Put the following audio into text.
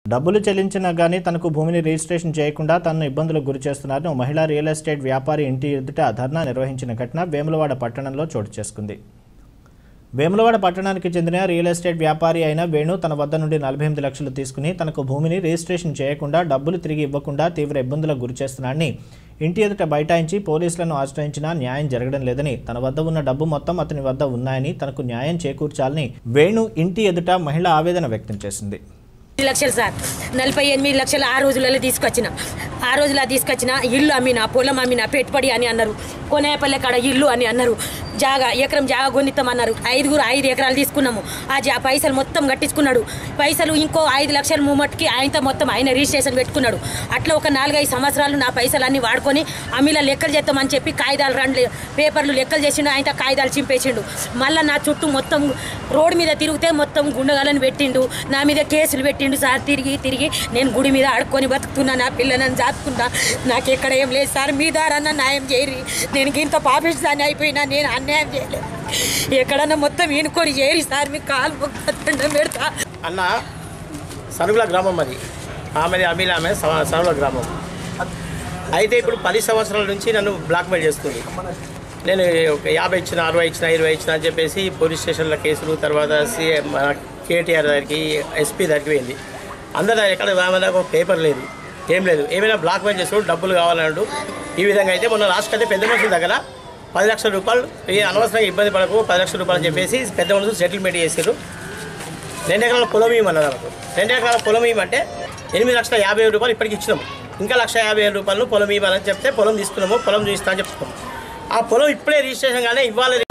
డబ్బులు చెల్లించినా గానీ తనకు భూమిని రిజిస్ట్రేషన్ చేయకుండా తనను ఇబ్బందులకు గురి చేస్తున్నారని ఓ మహిళా రియల్ ఎస్టేట్ వ్యాపారి ఇంటి ఎదుట ధర్నా నిర్వహించిన ఘటన వేములవాడ పట్టణంలో చోటు చేసుకుంది వేములవాడ పట్టణానికి చెందిన రియల్ ఎస్టేట్ వ్యాపారి అయిన వేణు తన వద్ద నుండి నలభై ఎనిమిది లక్షలు తీసుకుని తనకు భూమిని రిజిస్ట్రేషన్ చేయకుండా డబ్బులు తిరిగి ఇవ్వకుండా తీవ్ర ఇబ్బందులకు గురి చేస్తున్నాడని ఇంటి ఎదుట బైఠాయించి పోలీసులను ఆశ్రయించినా న్యాయం జరగడం లేదని తన వద్ద ఉన్న డబ్బు మొత్తం అతని వద్ద ఉన్నాయని తనకు న్యాయం చేకూర్చాలని వేణు ఇంటి ఎదుట మహిళ ఆవేదన వ్యక్తం చేసింది ఎనిమిది లక్షలు సార్ నలభై ఎనిమిది లక్షలు ఆ రోజులలో తీసుకొచ్చిన ఆ రోజులో తీసుకొచ్చిన ఇల్లు అమ్మిన పొలం అమ్మిన పెట్టుబడి అని అన్నారు కొనేపల్లె కాడ ఇల్లు అని అన్నారు జాగా ఎకరం జాగా కొనిస్తామన్నారు ఐదుగురు ఐదు ఎకరాలు తీసుకున్నాము ఆ జా పైసలు మొత్తం కట్టించుకున్నాడు పైసలు ఇంకో ఐదు లక్షల మూమట్కి ఆయనతో మొత్తం ఆయన రిజిస్ట్రేషన్ పెట్టుకున్నాడు అట్లా ఒక నాలుగైదు సంవత్సరాలు నా పైసలు అన్ని వాడుకొని అమ్మిలా లెక్కలు చేస్తామని చెప్పి కాగితాలు రెండు పేపర్లు లెక్కలు చేసిండు ఆయన కాగితాలు చింపేసిండు మళ్ళీ నా చుట్టూ మొత్తం రోడ్డు మీద తిరిగితే మొత్తం గుండగాలను పెట్టిండు నా మీద కేసులు పెట్టిండు సార్ తిరిగి తిరిగి నేను గుడి మీద ఆడుకొని బతుకుతున్నా నా పిల్లలను జాతుకున్నా నాకు ఎక్కడ ఏం లేదు సార్ మీ దారన్నా న్యాయం చేయరి నేను ఇంత పాపిస్తాన్ని అయిపోయినా నేను అన్యాయం చేయలేదు ఎక్కడన్నా మొత్తం ఈనుకొని చేయరి సార్ మీ కాలు మొక్కడం పెడతా అన్న సనుగుల గ్రామం అది ఆమెది అమీల ఆమె స- సనుగుల గ్రామం అయితే ఇప్పుడు పది సంవత్సరాల నుంచి నన్ను బ్లాక్మెయిల్ చేస్తుంది నేను ఒక యాభై ఇచ్చిన అరవై ఇచ్చిన ఇరవై ఇచ్చిన అని చెప్పేసి పోలీస్ స్టేషన్ల కేసులు తర్వాత సీఎం కేటీఆర్ దగ్గరికి ఎస్పీ దగ్గరికి పోయింది అందరి దగ్గర ఎక్కడ ఆమె దగ్గర ఒక పేపర్ లేదు ఏం లేదు ఏమైనా బ్లాక్మెయిల్ చేస్తాడు డబ్బులు కావాలన్నాడు ఈ విధంగా అయితే మొన్న లాస్ట్ అయితే పెద్ద మనుషుల దగ్గర పది లక్షల రూపాయలు ఏ అనవసరంగా ఇబ్బంది పడకు పది లక్షల రూపాయలు అని చెప్పేసి పెద్ద మనుషులు సెటిల్మెంట్ చేశారు రెండు ఎకరాల పొలం ఇవ్వమన్నారు నాకు రెండు ఎకరాల పొలం ఇవ్వమంటే ఎనిమిది లక్షల యాభై వేల రూపాయలు ఇప్పటికి ఇచ్చినాము ఇంకా లక్ష యాభై వేల రూపాయలు పొలం ఇవ్వాలని చెప్తే పొలం తీసుకున్నాము పొలం చూపిస్తా అని చెప్తున్నాము ఆ పొలం ఇప్పుడే రిజిస్ట్రేషన్ కానీ ఇవ్వాలి